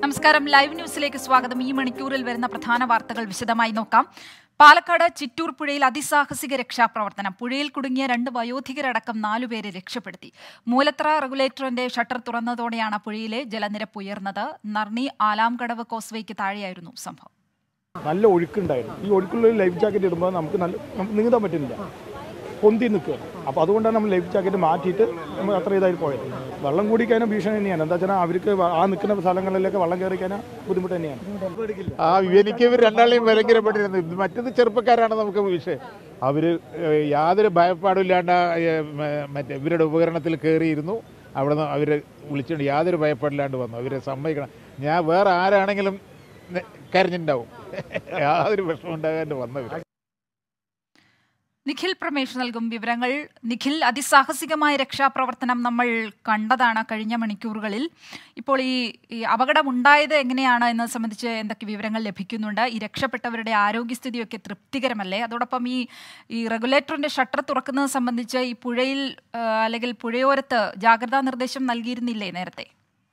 നമസ്കാരം ലൈവ് ന്യൂസിലേക്ക് സ്വാഗതം ഈ മണിക്കൂറിൽ വരുന്ന പ്രധാന വാർത്തകൾ വിശദമായി നോക്കാം പാലക്കാട് ചിറ്റൂർ പുഴയിൽ അതിസാഹസിക രക്ഷാപ്രവർത്തനം പുഴയിൽ കുടുങ്ങിയ രണ്ട് വയോധികരടക്കം നാലുപേരെ രക്ഷപ്പെടുത്തി മൂലത്ര റെഗുലേറ്ററിന്റെ ഷട്ടർ തുറന്നതോടെയാണ് പുഴയിലെ ജലനിരപ്പ് ഉയർന്നത് നർണി ആലാംകടവ് കോസ്വേക്ക് താഴെയായിരുന്നു സംഭവം നല്ല ഒഴുക്കുണ്ടായിരുന്നു ഈ ഒഴുക്കുള്ള ലൈഫ് ജാക്കറ്റ് ഇടുമ്പോൾ നമുക്ക് നല്ല നമുക്ക് നീന്താൻ പറ്റുന്നില്ല പൊന്തി നിൽക്കുക അപ്പോൾ അതുകൊണ്ടാണ് നമ്മൾ ലൈഫ് ജാക്കറ്റ് മാറ്റിയിട്ട് നമ്മൾ അത്ര ഇതായി പോയത് വെള്ളം കൂടി കഴിഞ്ഞാൽ ഭീഷണി തന്നെയാണ് എന്താ വെച്ചാൽ അവർക്ക് ആ നിൽക്കുന്ന സ്ഥലങ്ങളിലൊക്കെ വെള്ളം കയറി കഴിഞ്ഞാൽ ബുദ്ധിമുട്ട് തന്നെയാണ് ആ എനിക്ക് ഇവർ രണ്ടാളെയും ഭയങ്കരപ്പെട്ടിരുന്നു ഇത് മറ്റത് ചെറുപ്പക്കാരാണ് നമുക്ക് വിഷയം അവർ യാതൊരു ഭയപ്പാടില്ലാണ്ട് ഏഹ്, മ- മറ്റേ ഇവരുടെ ഉപകരണത്തിൽ കയറിയിരുന്നു അവിടെ നിന്ന് അവർ വിളിച്ചുകൊണ്ട് യാതൊരു ഭയപ്പാടില്ലാണ്ട് വന്നു അവരെ സമ്മതിക്കണം ഞാൻ വേറെ ആരാണെങ്കിലും നെ- കരഞ്ഞിട്ടുണ്ടാവും യാതൊരു വിഷമം ഉണ്ടാകാണ്ട് വന്നവർ നിഖിൽ പ്രമേഷ് നൽകും വിവരങ്ങൾ നിഖിൽ അതിസാഹസികമായ രക്ഷാപ്രവർത്തനം നമ്മൾ കണ്ടതാണ് കഴിഞ്ഞ മണിക്കൂറുകളിൽ ഇപ്പോൾ ഈ ഈ അപകടമുണ്ടായത് എങ്ങനെയാണ് എന്നത് സംബന്ധിച്ച് എന്തൊക്കെ വിവരങ്ങൾ ലഭിക്കുന്നുണ്ട് ഈ രക്ഷപ്പെട്ടവരുടെ ആരോഗ്യസ്ഥിതിയൊക്കെ തൃപ്തികരമല്ലേ അതോടൊപ്പം ഈ ഈ റെഗുലേറ്ററിന്റെ ഷട്ടർ തുറക്കുന്നത് സംബന്ധിച്ച് ഈ പുഴയിൽ ആ, അല്ലെങ്കിൽ പുഴയോരത്ത് ജാഗ്രതാ നിർദ്ദേശം നൽകിയിരുന്നില്ലേ നേരത്തെ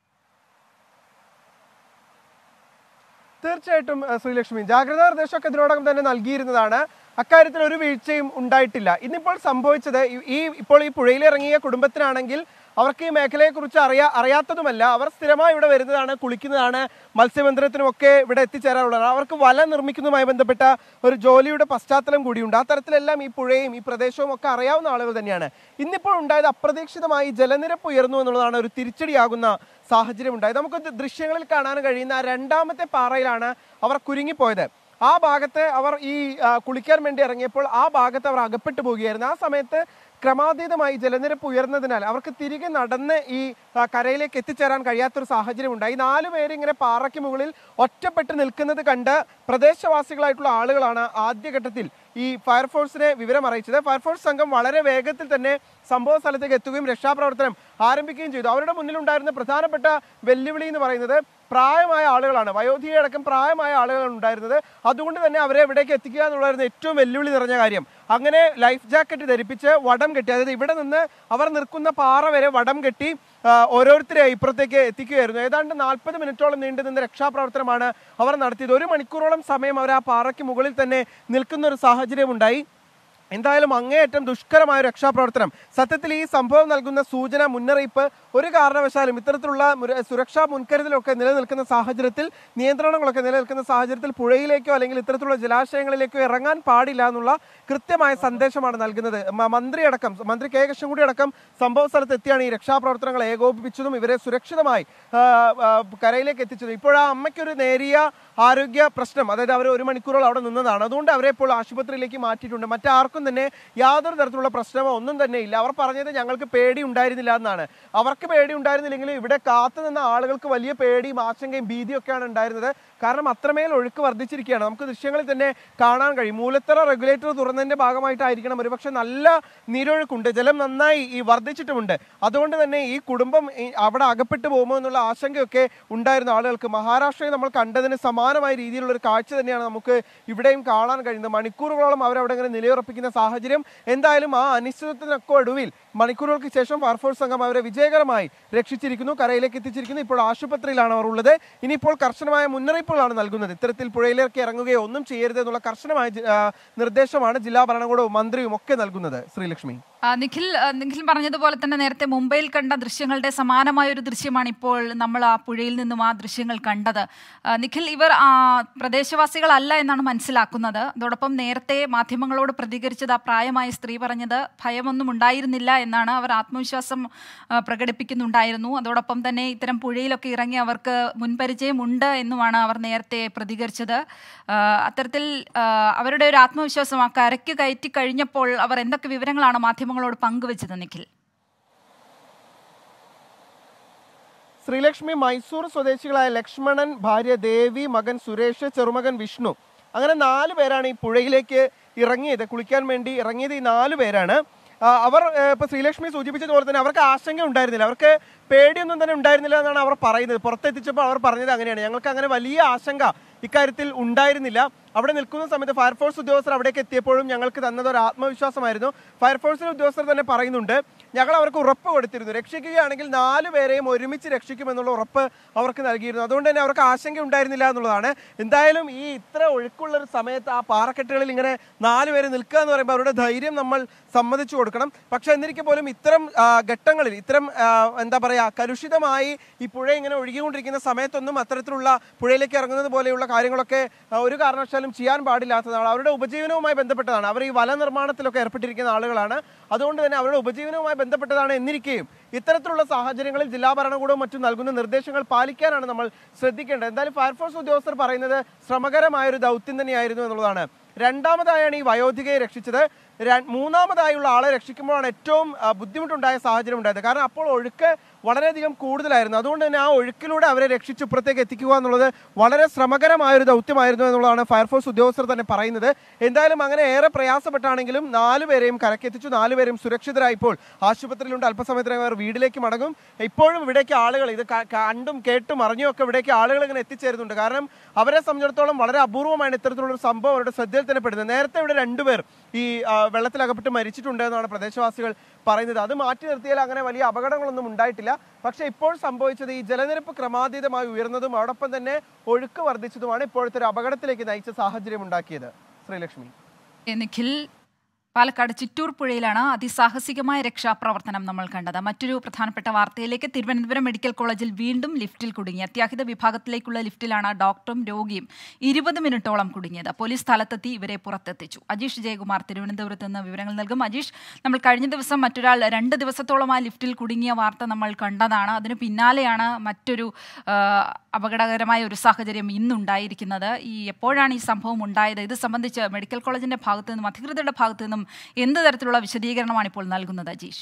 തീർച്ചയായിട്ടും അഹ് ശ്രീലക്ഷ്മി ജാഗ്രതാ നിർദ്ദേശമൊക്കെ ഇതിനോടകം തന്നെ നൽകിയിരുന്നതാണ് അക്കാര്യത്തിൽ ഒരു വീഴ്ചയും ഉണ്ടായിട്ടില്ല ഇന്നിപ്പോൾ സംഭവിച്ചത് ഈ- ഈ ഇപ്പോൾ ഈ പുഴയിലിറങ്ങിയ കുടുംബത്തിനാണെങ്കിൽ അവർക്ക് ഈ മേഖലയെക്കുറിച്ച് അറിയാ അറിയാത്തതുമല്ല അവർ സ്ഥിരമായി ഇവിടെ വരുന്നതാണ് കുളിക്കുന്നതാണ് മത്സ്യബന്ധനത്തിനുമൊക്കെ ഇവിടെ എത്തിച്ചേരാനുള്ളതാണ് അവർക്ക് വല നിർമ്മിക്കുന്നതുമായി ബന്ധപ്പെട്ട ഒരു ജോലിയുടെ പശ്ചാത്തലം കൂടിയുണ്ട് ആ തരത്തിലെല്ലാം ഈ പുഴയും ഈ പ്രദേശവും ഒക്കെ അറിയാവുന്ന ആളുകൾ തന്നെയാണ് ഇന്നിപ്പോൾ ഉണ്ടായത് അപ്രതീക്ഷിതമായി ജലനിരപ്പ് ഉയർന്നു എന്നുള്ളതാണ് ഒരു തിരിച്ചടിയാകുന്ന സാഹചര്യം ഉണ്ടായത് നമുക്ക് ദൃ- ദൃശ്യങ്ങളിൽ കാണാൻ കഴിയുന്ന ആ രണ്ടാമത്തെ പാറയിലാണ് അവർ കുരുങ്ങിപ്പോയത് ആ ഭാഗത്ത് അവർ ഈ ആ, കുളിക്കാൻ വേണ്ടി ഇറങ്ങിയപ്പോൾ ആ ഭാഗത്ത് അവർ അകപ്പെട്ടു പോവുകയായിരുന്നു ആ സമയത്ത് ക്രമാതീതമായി ജലനിരപ്പ് ഉയർന്നതിനാൽ അവർക്ക് തിരികെ നടന്ന് ഈ ആ, കരയിലേക്ക് എത്തിച്ചേരാൻ കഴിയാത്തൊരു സാഹചര്യം ഉണ്ടായി നാല് പേര് ഇങ്ങനെ പാറയ്ക്ക് മുകളിൽ ഒറ്റപ്പെട്ട് നിൽക്കുന്നത് കണ്ട് പ്രദേശവാസികളായിട്ടുള്ള ആളുകളാണ് ആദ്യഘട്ടത്തിൽ ഈ ഫയർഫോഴ്സിനെ വിവരം അറിയിച്ചത് ഫയർഫോഴ്സ് സംഘം വളരെ വേഗത്തിൽ തന്നെ സംഭവ സ്ഥലത്തേക്ക് എത്തുകയും രക്ഷാപ്രവർത്തനം ആരംഭിക്കുകയും ചെയ്തു അവരുടെ മുന്നിലുണ്ടായിരുന്ന പ്രധാനപ്പെട്ട വെല്ലുവിളി എന്ന് പറയുന്നത് പ്രായമായ ആളുകളാണ് വയോധികയടക്കം പ്രായമായ ആളുകളാണ് ഉണ്ടായിരുന്നത് അതുകൊണ്ട് തന്നെ അവരെ എവിടേക്ക് എത്തിക്കുക എന്നുള്ളതായിരുന്നു ഏറ്റവും വെല്ലുവിളി നിറഞ്ഞ കാര്യം അങ്ങനെ ലൈഫ് ജാക്കറ്റ് ധരിപ്പിച്ച് വടം കെട്ടി അതായത് ഇവിടെ നിന്ന് അവർ നിൽക്കുന്ന പാറ വരെ വടം കെട്ടി ആ, ഓരോരുത്തരെ ഇപ്പുറത്തേക്ക് എത്തിക്കുകയായിരുന്നു ഏതാണ്ട് നാൽപ്പത് മിനിറ്റോളം നീണ്ടു നിന്ന രക്ഷാപ്രവർത്തനമാണ് അവർ നടത്തിയത് ഒരു മണിക്കൂറോളം സമയം അവർ ആ പാറയ്ക്ക് മുകളിൽ തന്നെ നിൽക്കുന്ന ഒരു സാഹചര്യം ഉണ്ടായി എന്തായാലും അങ്ങേയറ്റം ദുഷ്കരമായ ഒരു രക്ഷാപ്രവർത്തനം സത്യത്തിൽ ഈ സംഭവം നൽകുന്ന സൂചന മുന്നറിയിപ്പ് ഒരു കാരണവശാലും ഇത്തരത്തിലുള്ള മുര- സുരക്ഷാ മുൻകരുതലൊക്കെ നിലനിൽക്കുന്ന സാഹചര്യത്തിൽ നിയന്ത്രണങ്ങളൊക്കെ നിലനിൽക്കുന്ന സാഹചര്യത്തിൽ പുഴയിലേക്കോ അല്ലെങ്കിൽ ഇത്തരത്തിലുള്ള ജലാശയങ്ങളിലേക്കോ ഇറങ്ങാൻ പാടില്ല എന്നുള്ള കൃത്യമായ സന്ദേശമാണ് നൽകുന്നത് മ- മന്ത്രി അടക്കം മന്ത്രി കെ കൃഷ്ണൻകുടി അടക്കം സംഭവ സ്ഥലത്ത് എത്തിയാണ് ഈ രക്ഷാപ്രവർത്തനങ്ങൾ ഏകോപിപ്പിച്ചതും ഇവരെ സുരക്ഷിതമായി ആ, ആ, കരയിലേക്ക് എത്തിച്ചതും ഇപ്പോൾ ആ അമ്മയ്ക്കൊരു നേരിയ ആരോഗ്യ പ്രശ്നം അതായത് അവർ ഒരു മണിക്കൂറോളം അവിടെ നിന്നതാണ് അതുകൊണ്ട് അവരെ ഇപ്പോൾ ആശുപത്രിയിലേക്ക് മാറ്റിയിട്ടുണ്ട് മറ്റാർക്കും തന്നെ യാതൊരു തരത്തിലുള്ള പ്രശ്നമോ ഒന്നും തന്നെ ഇല്ല അവർ പറഞ്ഞത് ഞങ്ങൾക്ക് പേടി ഉണ്ടായിരുന്നില്ല എന്നാണ് അവർക്ക് പേടി ഉണ്ടായിരുന്നില്ലെങ്കിലും ഇവിടെ കാത്തു നിന്ന ആളുകൾക്ക് വലിയ പേടിയും ആശങ്കയും ഭീതിയൊക്കെയാണ് ഉണ്ടായിരുന്നത് കാരണം അത്രമേൽ ഒഴുക്ക് വർദ്ധിച്ചിരിക്കുകയാണ് നമുക്ക് ദൃശ്യങ്ങളിൽ തന്നെ കാണാൻ കഴിയും മൂലത്തറ റെഗുലേറ്റർ തുറന്നതിന്റെ ഭാഗമായിട്ടായിരിക്കണം ഒരുപക്ഷെ നല്ല നീരൊഴുക്കുണ്ട് ജലം നന്നായി ഈ വർദ്ധിച്ചിട്ടുമുണ്ട് അതുകൊണ്ട് തന്നെ ഈ കുടുംബം ഈ അവിടെ അകപ്പെട്ടു പോകുമോ എന്നുള്ള ആശങ്കയൊക്കെ ഉണ്ടായിരുന്ന ആളുകൾക്ക് മഹാരാഷ്ട്രയിൽ നമ്മൾ കണ്ടതിന് സമാനമായ രീതിയിലുള്ള ഒരു കാഴ്ച തന്നെയാണ് നമുക്ക് ഇവിടെയും കാണാൻ കഴിയുന്നത് മണിക്കൂറുകളോളം അവരവിടെ ഇങ്ങനെ നിലയുറപ്പിക്കുന്ന സാഹചര്യം എന്തായാലും ആ അനിശ്ചിതത്വത്തിനൊക്കെ ഒടുവിൽ മണിക്കൂറുകൾക്ക് ശേഷം ഫയർഫോഴ്സ് സംഘം അവരെ വിജയകരമായി രക്ഷിച്ചിരിക്കുന്നു കരയിലേക്ക് എത്തിച്ചിരിക്കുന്നു ഇപ്പോൾ ആശുപത്രിയിലാണ് അവർ ഉള്ളത് ഇനിയിപ്പോൾ കർശനമായ മുന്നറിയിപ്പുകളാണ് നൽകുന്നത് ഇത്തരത്തിൽ പുഴയിലേക്ക് ഇറങ്ങുകയോ ഒന്നും ചെയ്യരുത് എന്നുള്ള കർശനമായ ജി- ആ, നിർദ്ദേശമാണ് ജില്ലാ ഭരണകൂടവും മന്ത്രിയും ഒക്കെ നൽകുന്നത് ശ്രീലക്ഷ്മി ആ, നിഖിൽ ആ, നിഖിൽ പറഞ്ഞതുപോലെ തന്നെ നേരത്തെ മുംബൈയിൽ കണ്ട ദൃശ്യങ്ങളുടെ സമാനമായ ഒരു ദൃശ്യമാണ് ഇപ്പോൾ നമ്മൾ ആ പുഴയിൽ നിന്നും ആ ദൃശ്യങ്ങൾ കണ്ടത് ആ, നിഖിൽ ഇവർ ആ, പ്രദേശവാസികളല്ല എന്നാണ് മനസ്സിലാക്കുന്നത് അതോടൊപ്പം നേരത്തെ മാധ്യമങ്ങളോട് പ്രതികരിച്ചത് ആ പ്രായമായ സ്ത്രീ പറഞ്ഞത് ഭയമൊന്നും ഉണ്ടായിരുന്നില്ല എന്നാണ് അവർ ആത്മവിശ്വാസം ആ, പ്രകടിപ്പിക്കുന്നുണ്ടായിരുന്നു അതോടൊപ്പം തന്നെ ഇത്തരം പുഴയിലൊക്കെ ഇറങ്ങി അവർക്ക് മുൻപരിചയമുണ്ട് എന്നുമാണ് അവർ നേരത്തെ പ്രതികരിച്ചത് ആ, അത്തരത്തിൽ ആ, അവരുടെ ഒരു ആത്മവിശ്വാസം ആ കരയ്ക്ക് കയറ്റി കഴിഞ്ഞപ്പോൾ അവർ എന്തൊക്കെ വിവരങ്ങളാണ് മാധ്യമങ്ങളോട് പങ്കുവച്ചത് നിഖിൽ ശ്രീലക്ഷ്മി മൈസൂർ സ്വദേശികളായ ലക്ഷ്മണൻ ഭാര്യ ദേവി മകൻ സുരേഷ് ചെറുമകൻ വിഷ്ണു അങ്ങനെ നാല് പേരാണ് ഈ പുഴയിലേക്ക് ഇറങ്ങിയത് കുളിക്കാൻ വേണ്ടി ഇറങ്ങിയത് ഈ നാല് പേരാണ് ആ, അവർ ഏ, ഇപ്പൊ ശ്രീലക്ഷ്മി സൂചിപ്പിച്ചതുപോലെ തന്നെ അവർക്ക് ആശങ്ക ഉണ്ടായിരുന്നില്ല അവർക്ക് പേടിയൊന്നും തന്നെ ഉണ്ടായിരുന്നില്ല എന്നാണ് അവർ പറയുന്നത് പുറത്തെത്തിച്ചപ്പോൾ അവർ പറഞ്ഞത് അങ്ങനെയാണ് ഞങ്ങൾക്ക് അങ്ങനെ വലിയ ആശങ്ക ഇക്കാര്യത്തിൽ ഉണ്ടായിരുന്നില്ല അവിടെ നിൽക്കുന്ന സമയത്ത് ഫയർഫോഴ്സ് ഉദ്യോഗസ്ഥർ അവിടേക്ക് എത്തിയപ്പോഴും ഞങ്ങൾക്ക് തന്നത് ഒരു ആത്മവിശ്വാസമായിരുന്നു ഫയർഫോഴ്സിലെ ഉദ്യോഗസ്ഥർ തന്നെ പറയുന്നുണ്ട് ഞങ്ങൾ അവർക്ക് ഉറപ്പ് കൊടുത്തിരുന്നു രക്ഷിക്കുകയാണെങ്കിൽ നാല് പേരെയും ഒരുമിച്ച് രക്ഷിക്കുമെന്നുള്ള ഉറപ്പ് അവർക്ക് നൽകിയിരുന്നു അതുകൊണ്ട് തന്നെ അവർക്ക് ആശങ്ക ഉണ്ടായിരുന്നില്ല എന്നുള്ളതാണ് എന്തായാലും ഈ ഇത്ര ഒഴുക്കുള്ള ഒരു സമയത്ത് ആ പാറക്കെട്ടുകളിൽ ഇങ്ങനെ നാല് പേര് നിൽക്കുക എന്ന് പറയുമ്പോൾ അവരുടെ ധൈര്യം നമ്മൾ സമ്മതിച്ചു കൊടുക്കണം പക്ഷെ എന്നിരിക്കെ പോലും ഇത്തരം ആ, ഘട്ടങ്ങളിൽ ഇത്തരം ആ, എന്താ പറയുക കലുഷിതമായി ഈ പുഴ ഇങ്ങനെ ഒഴുകിക്കൊണ്ടിരിക്കുന്ന സമയത്തൊന്നും അത്തരത്തിലുള്ള പുഴയിലേക്ക് ഇറങ്ങുന്നത് പോലെയുള്ള കാര്യങ്ങളൊക്കെ ആ, ഒരു കാരണവശാലും ചെയ്യാൻ പാടില്ലാത്തതാണ് അവരുടെ ഉപജീവനവുമായി ബന്ധപ്പെട്ടതാണ് അവർ ഈ വല നിർമ്മാണത്തിലൊക്കെ ഏർപ്പെട്ടിരിക്കുന്ന ആളുകളാണ് അതുകൊണ്ട് തന്നെ അവരുടെ ഉപജീവനവുമായി ബന്ധപ്പെട്ടതാണ് എന്നിരിക്കെയും ഇത്തരത്തിലുള്ള സാഹചര്യങ്ങളിൽ ജില്ലാ ഭരണകൂടവും മറ്റും നൽകുന്ന നിർദ്ദേശങ്ങൾ പാലിക്കാനാണ് നമ്മൾ ശ്രദ്ധിക്കേണ്ടത് എന്തായാലും ഫയർഫോഴ്സ് ഉദ്യോഗസ്ഥർ പറയുന്നത് ശ്രമകരമായ ഒരു ദൗത്യം തന്നെയായിരുന്നു എന്നുള്ളതാണ് രണ്ടാമതായാണ് ഈ വയോധികയെ രക്ഷിച്ചത് ര- മൂന്നാമതായുള്ള ആളെ രക്ഷിക്കുമ്പോഴാണ് ഏറ്റവും ആ, ബുദ്ധിമുട്ടുണ്ടായ സാഹചര്യം ഉണ്ടായത് കാരണം അപ്പോൾ ഒഴുക്ക് വളരെയധികം കൂടുതലായിരുന്നു അതുകൊണ്ട് തന്നെ ആ ഒഴുക്കിലൂടെ അവരെ രക്ഷിച്ച് ഇപ്പുറത്തേക്ക് എത്തിക്കുക എന്നുള്ളത് വളരെ ശ്രമകരമായ ഒരു ദൗത്യമായിരുന്നു എന്നുള്ളതാണ് ഫയർഫോഴ്സ് ഉദ്യോഗസ്ഥർ തന്നെ പറയുന്നത് എന്തായാലും അങ്ങനെ ഏറെ പ്രയാസപ്പെട്ടാണെങ്കിലും നാലുപേരെയും കരക്കെത്തിച്ചു നാലുപേരും സുരക്ഷിതരായി ഇപ്പോൾ ആശുപത്രിയിലുണ്ട് അല്പസമയത്തിനകം അവർ വീട്ടിലേക്ക് മടങ്ങും ഇപ്പോഴും ഇവിടേക്ക് ആളുകൾ ഇത് ക- കണ്ടും കേട്ടും അറിഞ്ഞും ഒക്കെ ഇവിടേക്ക് ആളുകൾ ഇങ്ങനെ എത്തിച്ചേരുന്നുണ്ട് കാരണം അവരെ സംബന്ധിച്ചിടത്തോളം വളരെ അപൂർവമാണ് ഇത്തരത്തിലുള്ള ഒരു സംഭവം അവരുടെ ശ്രദ്ധയിൽ തന്നെ പെടുന്നത് നേരത്തെ ഇവിടെ രണ്ടുപേർ ഈ ആ, വെള്ളത്തിലകപ്പെട്ട് മരിച്ചിട്ടുണ്ട് എന്നാണ് പ്രദേശവാസികൾ പറയുന്നത് അത് മാറ്റി നിർത്തിയാൽ അങ്ങനെ വലിയ അപകടങ്ങളൊന്നും ഉണ്ടായിട്ടില്ല പക്ഷേ ഇപ്പോൾ സംഭവിച്ചത് ഈ ജലനിരപ്പ് ക്രമാതീതമായി ഉയർന്നതും അതോടൊപ്പം തന്നെ ഒഴുക്ക് വർദ്ധിച്ചതുമാണ് ഇപ്പോഴത്തെ ഒരു അപകടത്തിലേക്ക് നയിച്ച സാഹചര്യം ഉണ്ടാക്കിയത് ശ്രീലക്ഷ്മി എ, നിഖിൽ പാലക്കാട് ചിറ്റൂർ പുഴയിലാണ് അതിസാഹസികമായ രക്ഷാപ്രവർത്തനം നമ്മൾ കണ്ടത് മറ്റൊരു പ്രധാനപ്പെട്ട വാർത്തയിലേക്ക് തിരുവനന്തപുരം മെഡിക്കൽ കോളേജിൽ വീണ്ടും ലിഫ്റ്റിൽ കുടുങ്ങി അത്യാഹിത വിഭാഗത്തിലേക്കുള്ള ലിഫ്റ്റിലാണ് ഡോക്ടറും രോഗിയും ഇരുപത് മിനിറ്റോളം കുടുങ്ങിയത് പോലീസ് സ്ഥലത്തെത്തി ഇവരെ പുറത്തെത്തിച്ചു അജീഷ് ജയകുമാർ തിരുവനന്തപുരത്ത് നിന്ന് വിവരങ്ങൾ നൽകും അജീഷ് നമ്മൾ കഴിഞ്ഞ ദിവസം മറ്റൊരാൾ രണ്ട് ദിവസത്തോളം ആ ലിഫ്റ്റിൽ കുടുങ്ങിയ വാർത്ത നമ്മൾ കണ്ടതാണ് അതിന് പിന്നാലെയാണ് മറ്റൊരു ആ, അപകടകരമായ ഒരു സാഹചര്യം ഇന്നുണ്ടായിരിക്കുന്നത് ഈ എപ്പോഴാണ് ഈ സംഭവം ഉണ്ടായത് ഇത് സംബന്ധിച്ച് മെഡിക്കൽ കോളേജിന്റെ ഭാഗത്തു നിന്നും അധികൃതരുടെ ഭാഗത്തു നിന്നും എന്ത് തരത്തിലുള്ള വിശദീകരണമാണ് ഇപ്പോൾ നൽകുന്നത് അജീഷ്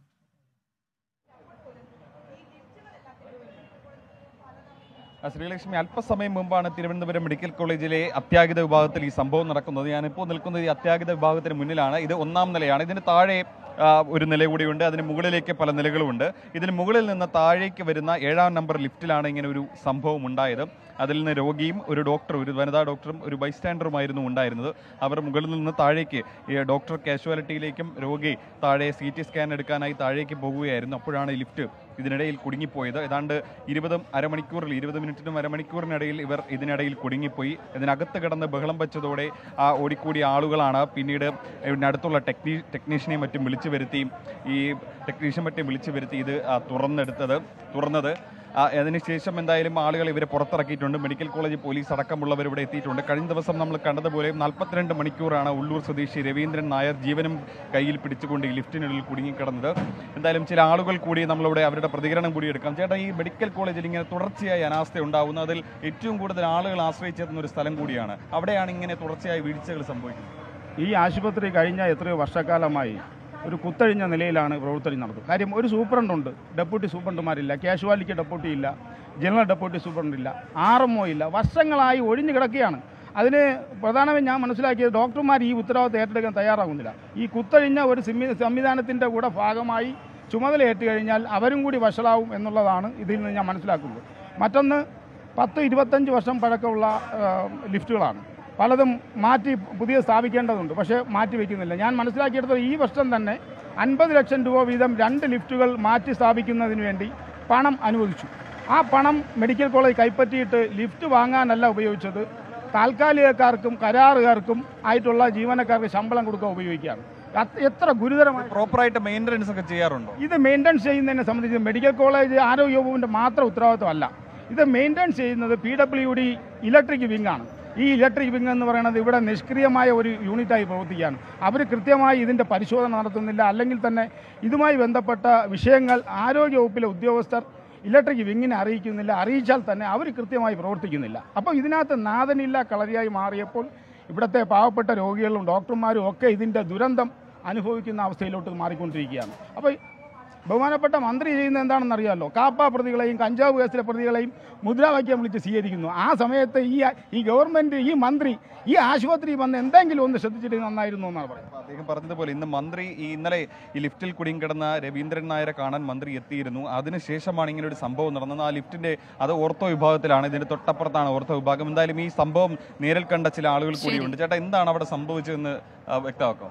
ആ, ശ്രീലക്ഷ്മി അല്പസമയം മുമ്പാണ് തിരുവനന്തപുരം മെഡിക്കൽ കോളേജിലെ അത്യാഹിത വിഭാഗത്തിൽ ഈ സംഭവം നടക്കുന്നത് ഞാനിപ്പോൾ നിൽക്കുന്നത് ഈ അത്യാഹിത വിഭാഗത്തിന് മുന്നിലാണ് ഇത് ഒന്നാം നിലയാണ് ഇതിന് താഴെ ആ, ഒരു നില കൂടിയുണ്ട് അതിന് മുകളിലേക്ക് പല നിലകളുമുണ്ട് ഇതിന് മുകളിൽ നിന്ന് താഴേക്ക് വരുന്ന ഏഴാം നമ്പർ ലിഫ്റ്റിലാണ് ഇങ്ങനെ ഒരു സംഭവം ഉണ്ടായത് അതിൽ നിന്ന് രോഗിയും ഒരു ഡോക്ടറും ഒരു വനിതാ ഡോക്ടറും ഒരു ബൈസ്റ്റാൻഡറുമായിരുന്നു ഉണ്ടായിരുന്നത് അവർ മുകളിൽ നിന്ന് താഴേക്ക് ഈ ഡോക്ടർ കാഷ്വാലിറ്റിയിലേക്കും രോഗി താഴെ സി ടി സ്കാൻ എടുക്കാനായി താഴേക്ക് പോകുകയായിരുന്നു അപ്പോഴാണ് ഈ ലിഫ്റ്റ് ഇതിനിടയിൽ കുടുങ്ങിപ്പോയത് ഏതാണ്ട് ഇരുപതും അരമണിക്കൂറിൽ ഇരുപത് മിനിറ്റിനും അരമണിക്കൂറിനിടയിൽ ഇവർ ഇതിനിടയിൽ കുടുങ്ങിപ്പോയി ഇതിനകത്ത് കിടന്ന് ബഹളം വെച്ചതോടെ ആ ഓടിക്കൂടിയ ആളുകളാണ് പിന്നീട് ഇതിനടുത്തുള്ള ടെക്നീ ടെക്നീഷ്യനെയും മറ്റും വിളിച്ചു വരുത്തി ഈ ടെക്നീഷ്യൻ മറ്റും വിളിച്ചു വരുത്തി ഇത് ആ, തുറന്നെടുത്തത് തുറന്നത് ആ, അതിനുശേഷം എന്തായാലും ആളുകൾ ഇവരെ പുറത്തിറക്കിയിട്ടുണ്ട് മെഡിക്കൽ കോളേജ് പോലീസ് അടക്കമുള്ളവർ ഇവിടെ എത്തിയിട്ടുണ്ട് കഴിഞ്ഞ ദിവസം നമ്മൾ കണ്ടതുപോലെ നാൽപ്പത്തിരണ്ട് മണിക്കൂറാണ് ഉള്ളൂർ സ്വദേശി രവീന്ദ്രൻ നായർ ജീവനും കയ്യിൽ പിടിച്ചുകൊണ്ട് ഈ ലിഫ്റ്റിനുള്ളിൽ കുടുങ്ങിക്കിടന്നത് എന്തായാലും ചില ആളുകൾ കൂടി നമ്മളിവിടെ അവരുടെ പ്രതികരണം കൂടി എടുക്കാം ചേട്ടാ ഈ മെഡിക്കൽ കോളേജിൽ ഇങ്ങനെ തുടർച്ചയായി അനാസ്ഥ ഉണ്ടാവുന്ന അതിൽ ഏറ്റവും കൂടുതൽ ആളുകൾ ആശ്രയിച്ചെത്തുന്ന ഒരു സ്ഥലം കൂടിയാണ് അവിടെയാണ് ഇങ്ങനെ തുടർച്ചയായി വീഴ്ചകൾ സംഭവിക്കുന്നത് ഈ ആശുപത്രി കഴിഞ്ഞ എത്രയോ വർഷക്കാലമായി ഒരു കുത്തഴിഞ്ഞ നിലയിലാണ് പ്രവർത്തനം നടത്തുന്നത് കാര്യം ഒരു സൂപ്രണ്ടുണ്ട് ഡെപ്യൂട്ടി സൂപ്രണ്ടുമാരില്ല കാഷ്വാലിറ്റി ഡെപ്യൂട്ടി ഇല്ല ജനറൽ ഡെപ്യൂട്ടി സൂപ്രണ്ട് ഇല്ല ആർ എം ഒ ഇല്ല വർഷങ്ങളായി ഒഴിഞ്ഞു കിടക്കുകയാണ് അതിന് പ്രധാനമായും ഞാൻ മനസ്സിലാക്കിയത് ഡോക്ടർമാർ ഈ ഉത്തരവാദിത്തം ഏറ്റെടുക്കാൻ തയ്യാറാകുന്നില്ല ഈ കുത്തഴിഞ്ഞ ഒരു സിമ്മി- സംവിധാനത്തിൻ്റെ കൂടെ ഭാഗമായി ചുമതല ഏറ്റു കഴിഞ്ഞാൽ അവരും കൂടി വഷളാവും എന്നുള്ളതാണ് ഇതിൽ നിന്ന് ഞാൻ മനസ്സിലാക്കുന്നത് മറ്റൊന്ന് പത്ത് ഇരുപത്തഞ്ച് വർഷം പഴക്കമുള്ള ആ, ലിഫ്റ്റുകളാണ് പലതും മാറ്റി പുതിയ സ്ഥാപിക്കേണ്ടതുണ്ട് പക്ഷേ മാറ്റി വയ്ക്കുന്നില്ല ഞാൻ മനസ്സിലാക്കിയെടുത്തത് ഈ വർഷം തന്നെ അൻപത് ലക്ഷം രൂപ വീതം രണ്ട് ലിഫ്റ്റുകൾ മാറ്റി സ്ഥാപിക്കുന്നതിന് വേണ്ടി പണം അനുവദിച്ചു ആ പണം മെഡിക്കൽ കോളേജ് കൈപ്പറ്റിയിട്ട് ലിഫ്റ്റ് വാങ്ങാനല്ല ഉപയോഗിച്ചത് താൽക്കാലികക്കാർക്കും കരാറുകാർക്കും ആയിട്ടുള്ള ജീവനക്കാർക്ക് ശമ്പളം കൊടുക്കാൻ ഉപയോഗിക്കുകയാണ് അത് എത്ര ഗുരുതരമായ പ്രോപ്പറായിട്ട് മെയിൻ്റനൻസ് ഒക്കെ ചെയ്യാറുണ്ടോ ഇത് മെയിൻ്റെനൻസ് ചെയ്യുന്നതിനെ സംബന്ധിച്ച് മെഡിക്കൽ കോളേജ് ആരോഗ്യ വകുപ്പിൻ്റെ മാത്രം ഉത്തരവാദിത്വമല്ല ഇത് മെയിൻ്റെനൻസ് ചെയ്യുന്നത് P W D electric wing ആണ് ഈ ഇലക്ട്രിക് വിങ് എന്ന് പറയുന്നത് ഇവിടെ നിഷ്ക്രിയമായ ഒരു യൂണിറ്റായി പ്രവർത്തിക്കുകയാണ് അവർ കൃത്യമായി ഇതിൻ്റെ പരിശോധന നടത്തുന്നില്ല അല്ലെങ്കിൽ തന്നെ ഇതുമായി ബന്ധപ്പെട്ട വിഷയങ്ങൾ ആരോഗ്യ വകുപ്പിലെ ഉദ്യോഗസ്ഥർ ഇലക്ട്രിക് വിങ്ങിനെ അറിയിക്കുന്നില്ല അറിയിച്ചാൽ തന്നെ അവർ കൃത്യമായി പ്രവർത്തിക്കുന്നില്ല അപ്പോൾ ഇതിനകത്ത് നാഥനില്ല കളരിയായി മാറിയപ്പോൾ ഇവിടുത്തെ പാവപ്പെട്ട രോഗികളും ഡോക്ടർമാരും ഒക്കെ ഇതിൻ്റെ ദുരന്തം അനുഭവിക്കുന്ന അവസ്ഥയിലോട്ട് മാറിക്കൊണ്ടിരിക്കുകയാണ് അപ്പോൾ ബഹുമാനപ്പെട്ട മന്ത്രി ചെയ്യുന്നത് എന്താണെന്ന് അറിയാമല്ലോ കാപ്പ പ്രതികളെയും കഞ്ചാവ് കേസിലെ പ്രതികളെയും മുദ്രാവാക്യം വിളിച്ച് സ്വീകരിക്കുന്നു ആ സമയത്ത് ഈ ഈ ഗവൺമെൻറ് ഈ മന്ത്രി ഈ ആശുപത്രി വന്ന് എന്തെങ്കിലും ഒന്ന് ശ്രദ്ധിച്ചിട്ട് നന്നായിരുന്നു എന്നാണ് പറയുന്നത് അദ്ദേഹം പറഞ്ഞതുപോലെ ഇന്ന് മന്ത്രി ഈ ഇന്നലെ ഈ ലിഫ്റ്റിൽ കുടുങ്ങിക്കിടന്ന രവീന്ദ്രൻ നായരെ കാണാൻ മന്ത്രി എത്തിയിരുന്നു അതിനുശേഷമാണ് ഇങ്ങനെ ഒരു സംഭവം നടന്നത് ആ ലിഫ്റ്റിന്റെ അത് ഓർത്തോ വിഭാഗത്തിലാണ് ഇതിന്റെ തൊട്ടപ്പുറത്താണ് ഓർത്തോ വിഭാഗം എന്തായാലും ഈ സംഭവം നേരിൽ കണ്ട ചില ആളുകൾ കൂടിയുണ്ട് ചേട്ടാ എന്താണ് അവിടെ സംഭവിച്ചതെന്ന് ആ, വ്യക്തമാക്കാം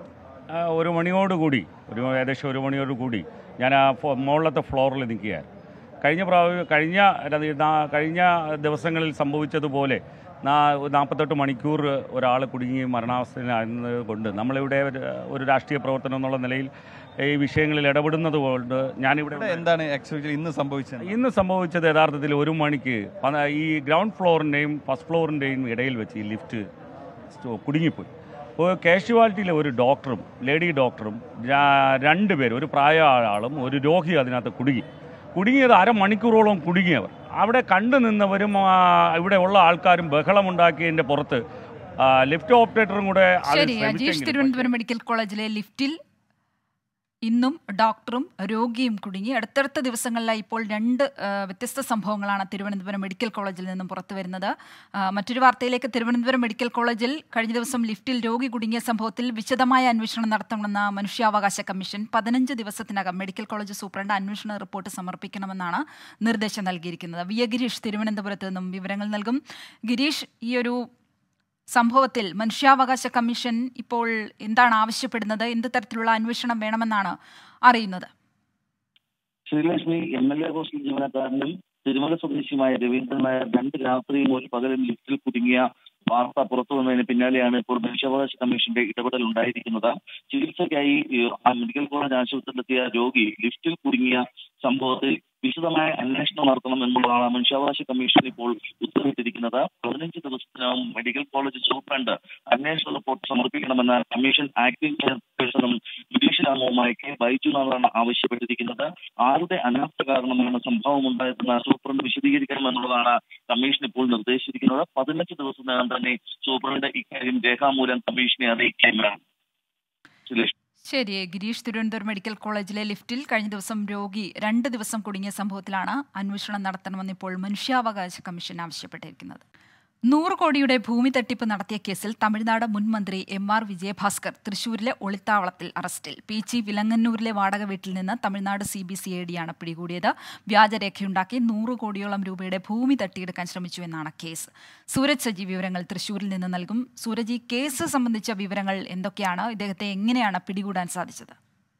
ആ, ഒരു മണിയോടുകൂടി ഒരു ഏകദേശം ഒരു മണിയോടുകൂടി ഞാൻ ആ ഫോ- മുകളിലത്തെ ഫ്ലോറിൽ നിൽക്കുകയായിരുന്നു കഴിഞ്ഞ പ്രാവശ്യം കഴിഞ്ഞ ര- നാ- കഴിഞ്ഞ ദിവസങ്ങളിൽ സംഭവിച്ചതുപോലെ നാ- നാൽപ്പത്തെട്ട് മണിക്കൂർ ഒരാൾ കുടുങ്ങി മരണാവസ്ഥയിലായിരുന്നത് കൊണ്ട് നമ്മളിവിടെ ഒരു- ഒരു രാഷ്ട്രീയ പ്രവർത്തനം എന്നുള്ള നിലയിൽ ഈ വിഷയങ്ങളിൽ ഇടപെടുന്നത് കൊണ്ട് ഞാനിവിടെ ഇവിടെ എന്താണ് ആക്ച്വലി ഇന്ന് സംഭവിച്ചത് ഇന്ന് സംഭവിച്ചത് യഥാർത്ഥത്തിൽ ഒരു മണിക്ക് പന- ഈ ഗ്രൗണ്ട് ഫ്ലോറിൻ്റെയും ഫസ്റ്റ് ഫ്ലോറിൻ്റെയും ഇടയിൽ വെച്ച് ഈ ലിഫ്റ്റ് സ്റ്റോ- കുടുങ്ങിപ്പോയി അപ്പോൾ കാഷ്വാലിറ്റിയിലെ ഒരു ഡോക്ടറും ലേഡി ഡോക്ടറും രാ- രണ്ട് പേര് ഒരു പ്രായ ആളും ഒരു രോഗി അതിനകത്ത് കുടുങ്ങി കുടുങ്ങിയത് അരമണിക്കൂറോളം കുടുങ്ങിയവർ അവിടെ കണ്ടു നിന്നവരും ആ, ഇവിടെ ഉള്ള ആൾക്കാരും ബഹളമുണ്ടാക്കിയതിൻ്റെ പുറത്ത് ആ, ലിഫ്റ്റ് ഓപ്പറേറ്ററും കൂടെ അതിൽ ശരി അജീഷ് ശ്രമിച്ചെങ്കിലും തിരുവനന്തപുരം മെഡിക്കൽ കോളേജിലെ ലിഫ്റ്റിൽ ഇന്നും ഡോക്ടറും രോഗിയും കുടുങ്ങി അടുത്തടുത്ത ദിവസങ്ങളിലായി ഇപ്പോൾ രണ്ട് ആ, വ്യത്യസ്ത സംഭവങ്ങളാണ് തിരുവനന്തപുരം മെഡിക്കൽ കോളേജിൽ നിന്നും പുറത്തു വരുന്നത് ആ, മറ്റൊരു വാർത്തയിലേക്ക് തിരുവനന്തപുരം മെഡിക്കൽ കോളേജിൽ കഴിഞ്ഞ ദിവസം ലിഫ്റ്റിൽ രോഗി കുടുങ്ങിയ സംഭവത്തിൽ വിശദമായ അന്വേഷണം നടത്തണമെന്ന മനുഷ്യാവകാശ കമ്മീഷൻ പതിനഞ്ച് ദിവസത്തിനകം മെഡിക്കൽ കോളേജ് സൂപ്രണ്ട് അന്വേഷണ റിപ്പോർട്ട് സമർപ്പിക്കണമെന്നാണ് നിർദ്ദേശം നൽകിയിരിക്കുന്നത് വി എ ഗിരീഷ് തിരുവനന്തപുരത്ത് നിന്നും വിവരങ്ങൾ നൽകും ഗിരീഷ് ഈ ഒരു സംഭവത്തിൽ മനുഷ്യാവകാശ കമ്മീഷൻ ഇപ്പോൾ എന്താണ് ആവശ്യപ്പെടുന്നത് എന്ത് തരത്തിലുള്ള അന്വേഷണം വേണമെന്നാണ് അറിയുന്നത് Sreelakshmi M L A hostel ജീവനക്കാരനും തിരുമല സ്വദേശിയുമായ രവീന്ദ്രൻ നായർ രണ്ട് രാത്രിയും ഒരു പകലും ലിഫ്റ്റിൽ കുടുങ്ങിയ വാർത്ത പുറത്തു വന്നതിന് പിന്നാലെയാണ് ഇപ്പോൾ മനുഷ്യാവകാശ കമ്മീഷന്റെ ഇടപെടൽ ഉണ്ടായിരിക്കുന്നത് ചികിത്സയ്ക്കായി ഏഹ്, ആ മെഡിക്കൽ കോളേജ് ആശുപത്രിയിലെത്തിയ രോഗി ലിഫ്റ്റിൽ കുടുങ്ങിയ സംഭവത്തിൽ വിശദമായ അന്വേഷണം നടത്തണം എന്നുള്ളതാണ് മനുഷ്യാവകാശ കമ്മീഷൻ ഇപ്പോൾ ഉത്തരവിട്ടിരിക്കുന്നത് പതിനഞ്ച് ദിവസത്തിനകം മെഡിക്കൽ കോളേജ് സൂപ്രണ്ട് അന്വേഷണ റിപ്പോർട്ട് സമർപ്പിക്കണമെന്ന് കമ്മീഷൻ ആക്ടിംഗ് ചെയർപേഴ്സണും ജുഡീഷ്യൽ അംഗവുമായ കെ ബൈജുനാഥാണ് ആവശ്യപ്പെട്ടിരിക്കുന്നത് ആരുടെ അനാസ്ഥ കാരണമാണ് സംഭവം ഉണ്ടായതെന്ന് സൂപ്രണ്ട് വിശദീകരിക്കണമെന്നുള്ളതാണ് കമ്മീഷൻ ഇപ്പോൾ നിർദ്ദേശിച്ചിരിക്കുന്നത് പതിനഞ്ച് ദിവസത്തിനകം തന്നെ സൂപ്രണ്ട് ഇക്കാര്യം രേഖാമൂലം കമ്മീഷനെ അറിയിക്കുകയും വേണം സുരേഷ് ശരി ഗിരീഷ് തിരുവനന്തപുരം മെഡിക്കൽ കോളേജിലെ ലിഫ്റ്റിൽ കഴിഞ്ഞ ദിവസം രോഗി രണ്ട് ദിവസം കുടുങ്ങിയ സംഭവത്തിലാണ് അന്വേഷണം നടത്തണമെന്ന് ഇപ്പോൾ മനുഷ്യാവകാശ കമ്മീഷൻ ആവശ്യപ്പെട്ടിരിക്കുന്നത് നൂറ് കോടിയുടെ ഭൂമി തട്ടിപ്പ് നടത്തിയ കേസിൽ തമിഴ്നാട് മുൻ മന്ത്രി എം ആർ വിജയഭാസ്കർ തൃശൂരിലെ ഒളിത്താവളത്തിൽ അറസ്റ്റിൽ പീച്ചി വിലങ്ങന്നൂരിലെ വാടക വീട്ടിൽ നിന്ന് Tamil Nadu C B C I ഡിയാണ് പിടികൂടിയത് വ്യാജരേഖയുണ്ടാക്കി നൂറ് കോടിയോളം രൂപയുടെ ഭൂമി തട്ടിയെടുക്കാൻ ശ്രമിച്ചു എന്നാണ് കേസ് സൂരജ് സജി വിവരങ്ങൾ തൃശൂരിൽ നിന്ന് നൽകും സൂരജ് ഈ കേസ് സംബന്ധിച്ച വിവരങ്ങൾ എന്തൊക്കെയാണ് ഇദ്ദേഹത്തെ എങ്ങനെയാണ് പിടികൂടാൻ സാധിച്ചത്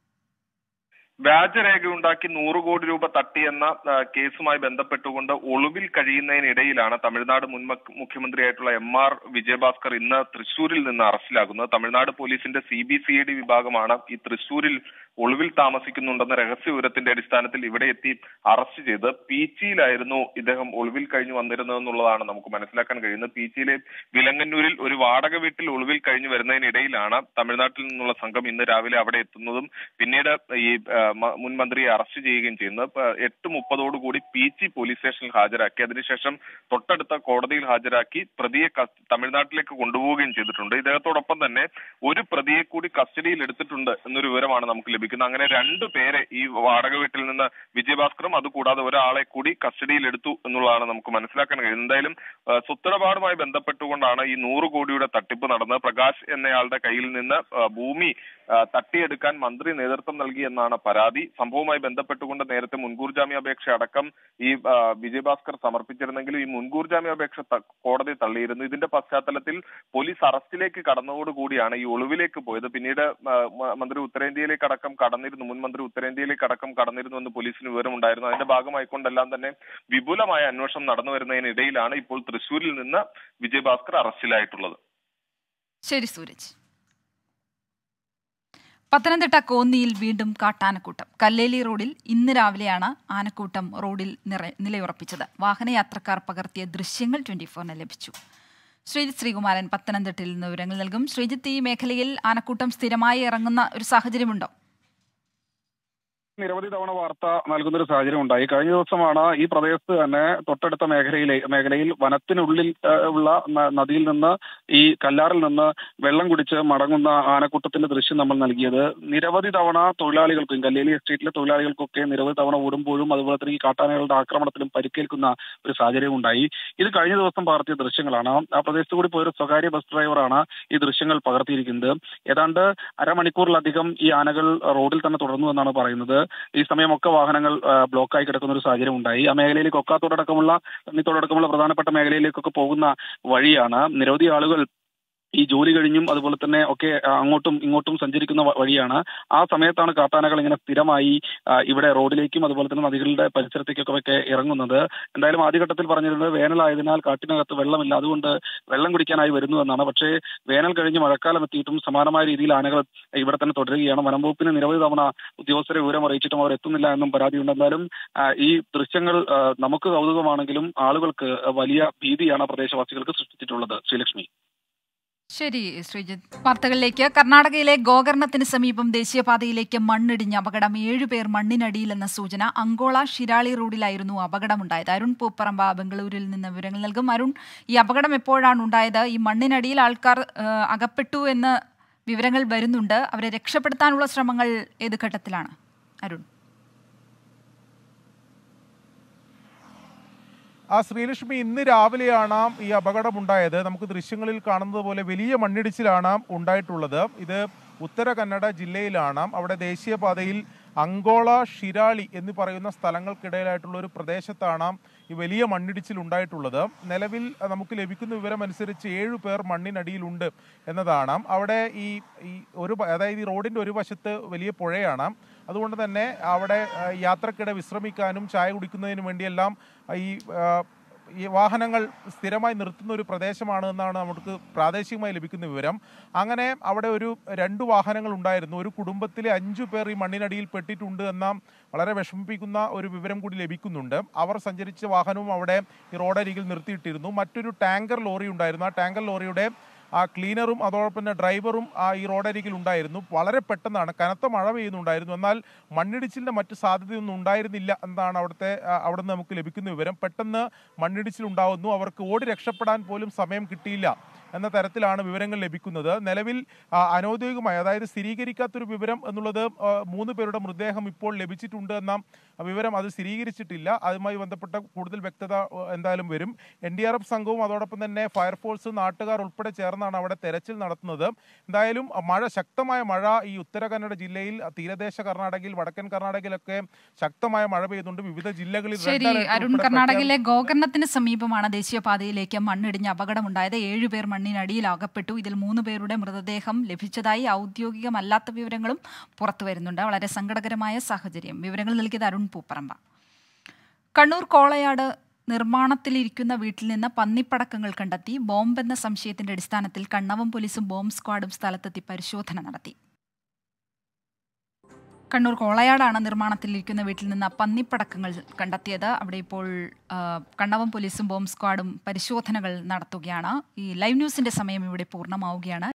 വ്യാജരേഖയുണ്ടാക്കി നൂറ് കോടി രൂപ തട്ടിയെന്ന ആ, കേസുമായി ബന്ധപ്പെട്ടുകൊണ്ട് ഒളിവിൽ കഴിയുന്നതിനിടയിലാണ് തമിഴ്നാട് മുൻ മക്- മുഖ്യമന്ത്രിയായിട്ടുള്ള എം ആർ വിജയഭാസ്കർ ഇന്ന് തൃശൂരിൽ നിന്ന് അറസ്റ്റിലാകുന്നത് തമിഴ്നാട് പോലീസിന്റെ C B C I D വിഭാഗമാണ് ഈ തൃശൂരിൽ ഒളിവിൽ താമസിക്കുന്നുണ്ടെന്ന രഹസ്യ വിവരത്തിന്റെ അടിസ്ഥാനത്തിൽ ഇവിടെ എത്തി അറസ്റ്റ് ചെയ്ത് പീച്ചിയിലായിരുന്നു ഇദ്ദേഹം ഒളിവിൽ കഴിഞ്ഞു വന്നിരുന്നതെന്നുള്ളതാണ് നമുക്ക് മനസ്സിലാക്കാൻ കഴിയുന്നത് പീച്ചിയിലെ വിലങ്ങന്നൂരിൽ ഒരു വാടക വീട്ടിൽ ഒളിവിൽ കഴിഞ്ഞു വരുന്നതിനിടയിലാണ് തമിഴ്നാട്ടിൽ നിന്നുള്ള സംഘം ഇന്ന് രാവിലെ അവിടെ എത്തുന്നതും പിന്നീട് ഈ ആ, മ- മുൻ മന്ത്രിയെ അറസ്റ്റ് ചെയ്യുകയും ചെയ്യുന്നത് ഇപ്പൊ എട്ട് മുപ്പതോടുകൂടി പീച്ചി പോലീസ് സ്റ്റേഷനിൽ ഹാജരാക്കി അതിനുശേഷം തൊട്ടടുത്ത കോടതിയിൽ ഹാജരാക്കി പ്രതിയെ കസ്- തമിഴ്നാട്ടിലേക്ക് കൊണ്ടുപോവുകയും ചെയ്തിട്ടുണ്ട് ഇദ്ദേഹത്തോടൊപ്പം തന്നെ ഒരു പ്രതിയെ കൂടി കസ്റ്റഡിയിൽ എടുത്തിട്ടുണ്ട് എന്നൊരു വിവരമാണ് നമുക്ക് ലഭിക്കുന്നത് അങ്ങനെ രണ്ടു പേരെ ഈ വാടക വീട്ടിൽ നിന്ന് വിജയഭാസ്കറും അതുകൂടാതെ ഒരാളെ കൂടി കസ്റ്റഡിയിൽ എടുത്തു എന്നുള്ളതാണ് നമുക്ക് മനസ്സിലാക്കാൻ കഴിയുന്നത് എന്തായാലും ആ, സ്വത്തിടപാടുമായി ബന്ധപ്പെട്ടുകൊണ്ടാണ് ഈ നൂറ് കോടിയുടെ തട്ടിപ്പ് നടന്നത് പ്രകാശ് എന്നയാളുടെ കയ്യിൽ നിന്ന് ആ, ഭൂമി ആ, തട്ടിയെടുക്കാൻ മന്ത്രി നേതൃത്വം നൽകി എന്നാണ് പരാതി സംഭവവുമായി ബന്ധപ്പെട്ടുകൊണ്ട് നേരത്തെ മുൻകൂർ ജാമ്യാപേക്ഷ അടക്കം ഈ ആ, വിജയഭാസ്കർ സമർപ്പിച്ചിരുന്നെങ്കിലും ഈ മുൻകൂർ ജാമ്യാപേക്ഷ ത- കോടതി തള്ളിയിരുന്നു ഇതിന്റെ പശ്ചാത്തലത്തിൽ പോലീസ് അറസ്റ്റിലേക്ക് കടന്നതോടുകൂടിയാണ് ഈ ഒളിവിലേക്ക് പോയത് പിന്നീട് ആ, മ- മന്ത്രി ഉത്തരേന്ത്യയിലേക്ക് അടക്കം കടന്നിരുന്നു മുൻ മന്ത്രി ഉത്തരേന്ത്യയിലേക്ക് അടക്കം കടന്നിരുന്നു എന്ന് പോലീസിന് വിവരമുണ്ടായിരുന്നു അതിന്റെ ഭാഗമായിക്കൊണ്ടെല്ലാം തന്നെ വിപുലമായ അന്വേഷണം നടന്നു വരുന്നതിനിടയിലാണ് ഇപ്പോൾ തൃശൂരിൽ നിന്ന് വിജയഭാസ്കർ അറസ്റ്റിലായിട്ടുള്ളത് ശരി സൂരജ് പത്തനംതിട്ട കോന്നിയിൽ വീണ്ടും കാട്ടാനക്കൂട്ടം കല്ലേലി റോഡിൽ ഇന്ന് രാവിലെയാണ് ആനക്കൂട്ടം റോഡിൽ നിറ- നിലയുറപ്പിച്ചത് വാഹനയാത്രക്കാർ പകർത്തിയ ദൃശ്യങ്ങൾ ട്വന്റി ഫോറിന് ലഭിച്ചു ശ്രീജിത്ത് ശ്രീകുമാരൻ പത്തനംതിട്ടയിൽ നിന്ന് വിവരങ്ങൾ നൽകും ശ്രീജിത്ത് ഈ മേഖലയിൽ ആനക്കൂട്ടം സ്ഥിരമായി ഇറങ്ങുന്ന ഒരു സാഹചര്യമുണ്ടോ നിരവധി തവണ വാർത്ത നൽകുന്ന ഒരു സാഹചര്യം ഉണ്ടായി കഴിഞ്ഞ ദിവസമാണ് ഈ പ്രദേശത്ത് തന്നെ തൊട്ടടുത്ത മേഖലയിലെ മേഖലയിൽ വനത്തിനുള്ളിൽ ആ, ഉള്ള ന- നദിയിൽ നിന്ന് ഈ കല്ലാറിൽ നിന്ന് വെള്ളം കുടിച്ച് മടങ്ങുന്ന ആനക്കൂട്ടത്തിന്റെ ദൃശ്യം നമ്മൾ നൽകിയത് നിരവധി തവണ തൊഴിലാളികൾക്കും കല്ലേലി എസ്റ്റേറ്റിലെ തൊഴിലാളികൾക്കൊക്കെ നിരവധി തവണ ഓടുമ്പോഴും അതുപോലെ തന്നെ ഈ കാട്ടാനകളുടെ ആക്രമണത്തിലും പരിക്കേൽക്കുന്ന ഒരു സാഹചര്യം ഉണ്ടായി ഇത് കഴിഞ്ഞ ദിവസം പകർത്തിയ ദൃശ്യങ്ങളാണ് ആ പ്രദേശത്ത് കൂടി പോയൊരു സ്വകാര്യ ബസ് ഡ്രൈവറാണ് ഈ ദൃശ്യങ്ങൾ പകർത്തിയിരിക്കുന്നത് ഏതാണ്ട് അരമണിക്കൂറിലധികം ഈ ആനകൾ റോഡിൽ തന്നെ തുടർന്നു എന്നാണ് പറയുന്നത് ഈ സമയമൊക്കെ വാഹനങ്ങൾ ആ, ബ്ലോക്കായി കിടക്കുന്ന ഒരു സാഹചര്യം ഉണ്ടായി ആ മേഖലയിലേക്ക് ഒക്കാത്തോടക്കമുള്ള തണ്ണിത്തോടക്കമുള്ള പ്രധാനപ്പെട്ട മേഖലയിലേക്കൊക്കെ പോകുന്ന വഴിയാണ് നിരവധി ആളുകൾ ഈ ജോലി കഴിഞ്ഞും അതുപോലെ തന്നെ ഒക്കെ ആ, അങ്ങോട്ടും ഇങ്ങോട്ടും സഞ്ചരിക്കുന്ന വ- വഴിയാണ് ആ സമയത്താണ് കാട്ടാനകൾ ഇങ്ങനെ സ്ഥിരമായി ആ, ഇവിടെ റോഡിലേക്കും അതുപോലെ തന്നെ നദികളുടെ പരിസരത്തേക്കൊക്കെ ഒക്കെ ഇറങ്ങുന്നത് എന്തായാലും ആദ്യഘട്ടത്തിൽ പറഞ്ഞിരുന്നത് വേനലായതിനാൽ കാട്ടിനകത്ത് വെള്ളമില്ല അതുകൊണ്ട് വെള്ളം കുടിക്കാനായി വരുന്നു എന്നാണ് പക്ഷേ വേനൽ കഴിഞ്ഞ് മഴക്കാലം എത്തിയിട്ടും സമാനമായ രീതിയിൽ ആനകൾ ഇവിടെ തന്നെ തുടരുകയാണ് വനം വകുപ്പിന് നിരവധി തവണ ഉദ്യോഗസ്ഥരെ വിവരം അറിയിച്ചിട്ടും അവർ എത്തുന്നില്ല എന്നും പരാതിയുണ്ട് എന്തായാലും ആ, ഈ ദൃശ്യങ്ങൾ ആ, നമുക്ക് കൗതുകമാണെങ്കിലും ആളുകൾക്ക് വലിയ ഭീതിയാണ് പ്രദേശവാസികൾക്ക് സൃഷ്ടിച്ചിട്ടുള്ളത് ശ്രീലക്ഷ്മി ശരി ശ്രീജിത്ത് വാർത്തകളിലേക്ക് കർണാടകയിലെ ഗോകർണത്തിന് സമീപം ദേശീയപാതയിലേക്ക് മണ്ണിടിഞ്ഞ് അപകടം ഏഴുപേർ മണ്ണിനടിയിലെന്ന സൂചന അങ്കോള ഷിരാളി റോഡിലായിരുന്നു അപകടമുണ്ടായത് അരുൺ പൂപ്പറമ്പ ബംഗളൂരിൽ നിന്ന് വിവരങ്ങൾ നൽകും അരുൺ ഈ അപകടം എപ്പോഴാണ് ഉണ്ടായത് ഈ മണ്ണിനടിയിൽ ആൾക്കാർ ആ, അകപ്പെട്ടു എന്ന് വിവരങ്ങൾ വരുന്നുണ്ട് അവരെ രക്ഷപ്പെടുത്താനുള്ള ശ്രമങ്ങൾ ഏത് ഘട്ടത്തിലാണ് അരുൺ ആ ശ്രീലക്ഷ്മി ഇന്ന് രാവിലെയാണ് ഈ അപകടമുണ്ടായത് നമുക്ക് ദൃശ്യങ്ങളിൽ കാണുന്നത് പോലെ വലിയ മണ്ണിടിച്ചിലാണ് ഉണ്ടായിട്ടുള്ളത് ഇത് ഉത്തര കന്നഡ ജില്ലയിലാണ് അവിടെ ദേശീയപാതയിൽ അങ്കോള ഷിരാളി എന്ന് പറയുന്ന സ്ഥലങ്ങൾക്കിടയിലായിട്ടുള്ള ഒരു പ്രദേശത്താണ് ഈ വലിയ മണ്ണിടിച്ചിൽ ഉണ്ടായിട്ടുള്ളത് നിലവിൽ അഹ്, നമുക്ക് ലഭിക്കുന്ന വിവരം അനുസരിച്ച് ഏഴു പേർ മണ്ണിനടിയിലുണ്ട് എന്നതാണ് അവിടെ ഈ ഈ ഒരു വ- അതായത് ഈ റോഡിന്റെ ഒരു വശത്ത് വലിയ പുഴയാണ് അതുകൊണ്ട് തന്നെ അവിടെ അഹ്, യാത്രക്കിടെ വിശ്രമിക്കാനും ചായ കുടിക്കുന്നതിനും വേണ്ടിയെല്ലാം അഹ്, ഈ ആഹ്, ഈ വാഹനങ്ങൾ സ്ഥിരമായി നിർത്തുന്ന ഒരു പ്രദേശമാണ് എന്നാണ് നമുക്ക് പ്രാദേശികമായി ലഭിക്കുന്ന വിവരം അങ്ങനെ അവിടെ ഒരു രണ്ട് വാഹനങ്ങൾ ഉണ്ടായിരുന്നു ഒരു കുടുംബത്തിലെ അഞ്ചു പേർ ഈ മണ്ണിനടിയിൽ പെട്ടിട്ടുണ്ട് എന്ന വളരെ വിഷമിപ്പിക്കുന്ന ഒരു വിവരം കൂടി ലഭിക്കുന്നുണ്ട് അവർ സഞ്ചരിച്ച വാഹനവും അവിടെ ഈ റോഡരികിൽ നിർത്തിയിട്ടിരുന്നു മറ്റൊരു ടാങ്കർ ലോറി ഉണ്ടായിരുന്നു ആ ടാങ്കർ ലോറിയുടെ ആ ക്ലീനറും അതോടൊപ്പം തന്നെ ഡ്രൈവറും ആ ഈ റോഡരികിൽ ഉണ്ടായിരുന്നു വളരെ പെട്ടെന്നാണ് കനത്ത മഴ പെയ്യുന്നുണ്ടായിരുന്നു എന്നാൽ മണ്ണിടിച്ചിലിന്റെ മറ്റ് സാധ്യതയൊന്നും ഉണ്ടായിരുന്നില്ല എന്നാണ് അവിടുത്തെ ആ, അവിടുന്ന് നമുക്ക് ലഭിക്കുന്ന വിവരം പെട്ടെന്ന് മണ്ണിടിച്ചിൽ ഉണ്ടാവുന്നു അവർക്ക് ഓടി രക്ഷപ്പെടാൻ പോലും സമയം കിട്ടിയില്ല എന്ന തരത്തിലാണ് വിവരങ്ങൾ ലഭിക്കുന്നത് നിലവിൽ ആ, അനൗദ്യോഗികമായി അതായത് സ്ഥിരീകരിക്കാത്തൊരു വിവരം എന്നുള്ളത് ആ, മൂന്ന് പേരുടെ മൃതദേഹം ഇപ്പോൾ ലഭിച്ചിട്ടുണ്ട് എന്ന വിവരം അത് സ്ഥിരീകരിച്ചിട്ടില്ല അതുമായി ബന്ധപ്പെട്ട കൂടുതൽ വ്യക്തത ആ, എന്തായാലും വരും എൻ ഡി ആർ എഫ് സംഘവും അതോടൊപ്പം തന്നെ ഫയർഫോഴ്സ് നാട്ടുകാർ ഉൾപ്പെടെ ചേർന്നാണ് അവിടെ തെരച്ചിൽ നടത്തുന്നത് എന്തായാലും ആ, മഴ ശക്തമായ മഴ ഈ ഉത്തര കന്നഡ ജില്ലയിൽ ആ, തീരദേശ കർണാടകയിൽ വടക്കൻ കർണാടകയിലൊക്കെ ശക്തമായ മഴ പെയ്യുന്നുണ്ട് വിവിധ ജില്ലകളിൽ red ശരി alert അരുൺ ഉൾപ്പെടെ കർണാടകയിലെ ഗോകർണത്തിന് സമീപമാണ് ദേശീയപാതയിലേക്ക് മണ്ണിടിഞ്ഞ് അപകടമുണ്ടായത് ഏഴുപേർ മണ്ണിനടിയിൽ അകപ്പെട്ടു ഇതിൽ മൂന്ന് പേരുടെ മൃതദേഹം ലഭിച്ചതായി ഔദ്യോഗികമല്ലാത്ത വിവരങ്ങളും പുറത്തു വരുന്നുണ്ട് വളരെ സങ്കടകരമായ സാഹചര്യം വിവരങ്ങൾ നൽകിയത് അരുൺ പൂപ്പറമ്പ കണ്ണൂർ കോളയാട് നിർമ്മാണത്തിലിരിക്കുന്ന വീട്ടിൽ നിന്ന് പന്നിപ്പടക്കങ്ങൾ കണ്ടെത്തി ബോംബെന്ന സംശയത്തിന്റെ അടിസ്ഥാനത്തിൽ കണ്ണവം പോലീസും ബോംബ് സ്ക്വാഡും സ്ഥലത്തെത്തി പരിശോധന നടത്തി കണ്ണൂർ കോളയാടാണ് നിർമ്മാണത്തിലിരിക്കുന്ന വീട്ടിൽ നിന്ന് പന്നിപ്പടക്കങ്ങൾ കണ്ടെത്തിയത് അവിടെ ഇപ്പോൾ ആ, കണ്ണവം പോലീസും ബോംബ് സ്ക്വാഡും പരിശോധനകൾ നടത്തുകയാണ് ഈ ലൈവ് ന്യൂസിന്റെ സമയം ഇവിടെ പൂർണ്ണമാവുകയാണ്